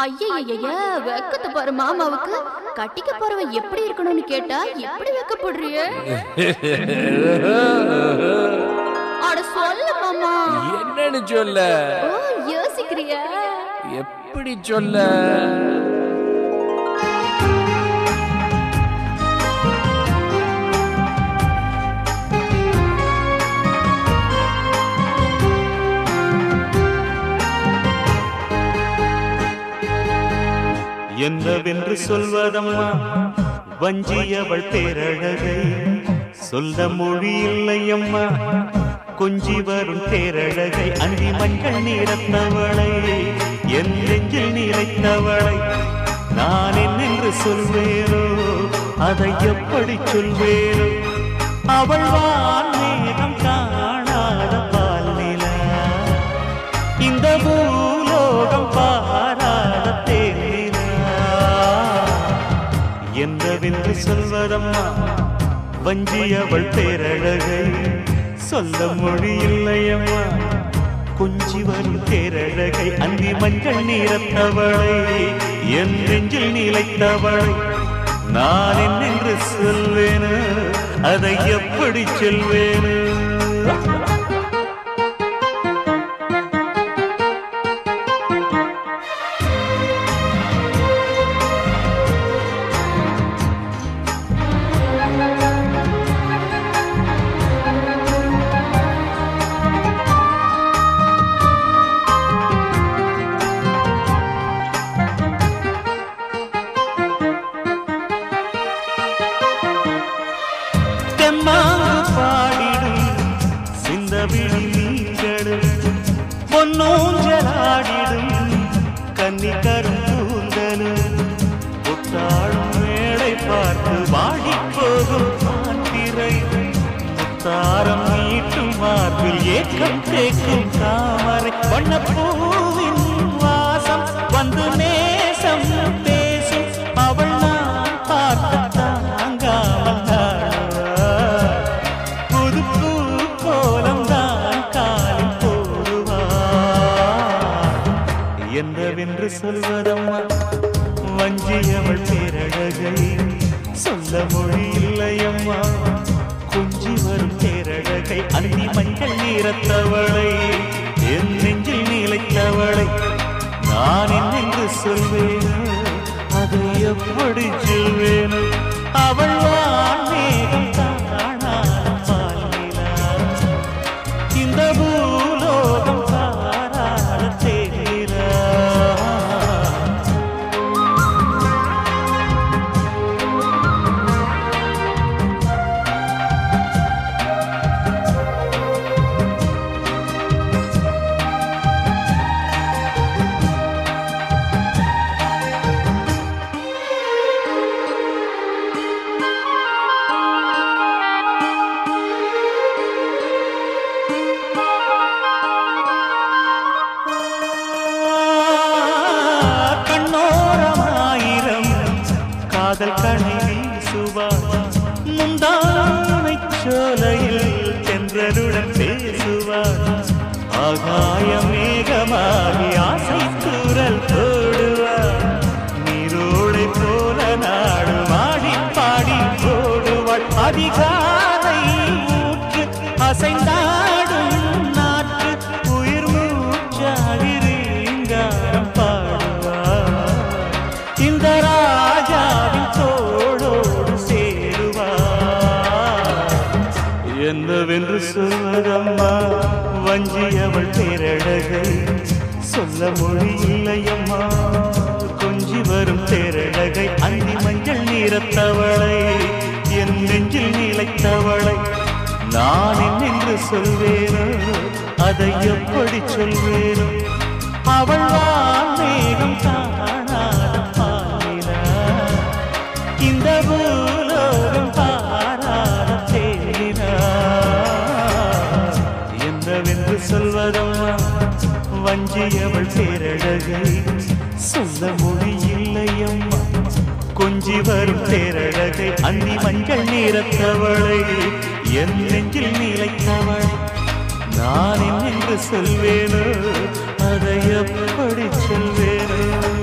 ஐயய்ய வெக்கத்தை பாரு மாமாவுக்கு கட்டிக்க போறவன் எப்படி இருக்கணும்னு கேட்டா எப்படி வெக்கப்படுறிய அட சொல்ல மாமா என்னன்னு சொல்ல ஓ யோசிக்கிறியா எப்படி சொல்ல என்னவென்று சொல்வதம்மா வஞ்சியவள் பேரழகை சொல்ல மொழி இல்லையம்மா கொஞ்சி வரும் பேரழகை அந்தி மஞ்சள் நீரத்தவளை என் நெஞ்சில் நிலைத்தவளை நான் என்னென்று சொல்வேனோ அதை எப்படி சொல்வேனோ அவள் வான்மேகம் காணாத பால் நிலா இந்த பூலோகம் பாராத தேனிலா என்னவென்று சொல்வதம்மா வஞ்சி அவள் பேரழகை சொல்ல மொழி இல்லையம்மா கொஞ்சி வரும் தேரழகை அந்தி மஞ்சள் நீரத்தவளை என் நெஞ்சில் நிலைத்தவளை நான் என்னென்று சொல்வேனு அதை எப்படி சொல்வேனு தெம்மாங்கு பாடிடும் சிந்தவிழி நீங்களும் பொன்னூஞ்சலாடிடும் கன்னிக்கரும் கூந்தலும் புத்தாளும் மேடை பார்த்து வாடி போகும் மாத்திரை முத்தாரம் நீட்டும் மார்பில் ஏக்கம் தேக்கும் தாமரை வண்ணப்பூவின் வாசம் வந்து நேசம் பேசும் அவள் நான் பார்க்க தாங்காமல் நாடுவாள். புது பூ கோலம் தான் காலில் போடுவாள் என்னவென்று சொல்வதம்மா வஞ்சியவள் பேரழகை சொல்ல மொழி இல்லையம்மா கொஞ்சி வரும் பேரழகை அந்தி மஞ்சள் நீரத்தவளை என் நெஞ்சில் நிலைத்தவளை நான் என்னென்று சொல்வேனோ அதை எப்படி சொல்வேனோ அவள் வான்மேகம் காணாத பாலிலா இந்த பூலோகம் பாராத தேரா கண்ணோரமாயிரம் காதல் கணை வீசுவார் முந்தானை சோலையில் தென்றலுடன் பேசுவார் ஆகாய மேகமாகி ஆசை தூரல் போடுவார் நீரோடை போல நாடு மாடி பாடி போடுவாள் அதிகாலை ஊற்று அசைந்தாடும் நாற்று உயிர் மூச்சாகி ரீங்காரம் பாடுவார் இந்த ராஜாவின் தோளோடு சேருவார் என்னவென்று சொல்வதம்மா வஞ்சி அவள் பேரழகை சொல்ல மொழி இல்லையம்மா கொஞ்சி வரும் தேரழகை அந்தி மஞ்சள் நீரத்தவளை என் நெஞ்சில் நிலைத்தவளை நான் என்னென்று சொல்வேனோ அதை எப்படி சொல்வேனோ அவள் வான்மேகம் காணாத பாலினா இந்த பூலோகம் பாராத தேனா என்னவென்று சொல்வதம்மா வஞ்சியவள் பேரழகை சொல்ல மொழியில்லையம்மா கொஞ்சி வரும் பேரழகை அந்தி மஞ்சள் நீரத்தவளை என் நெஞ்சில் நிலைத்தவளை நான் என்னென்று சொல்வேனோ அதை எப்படி சொல்வேனோ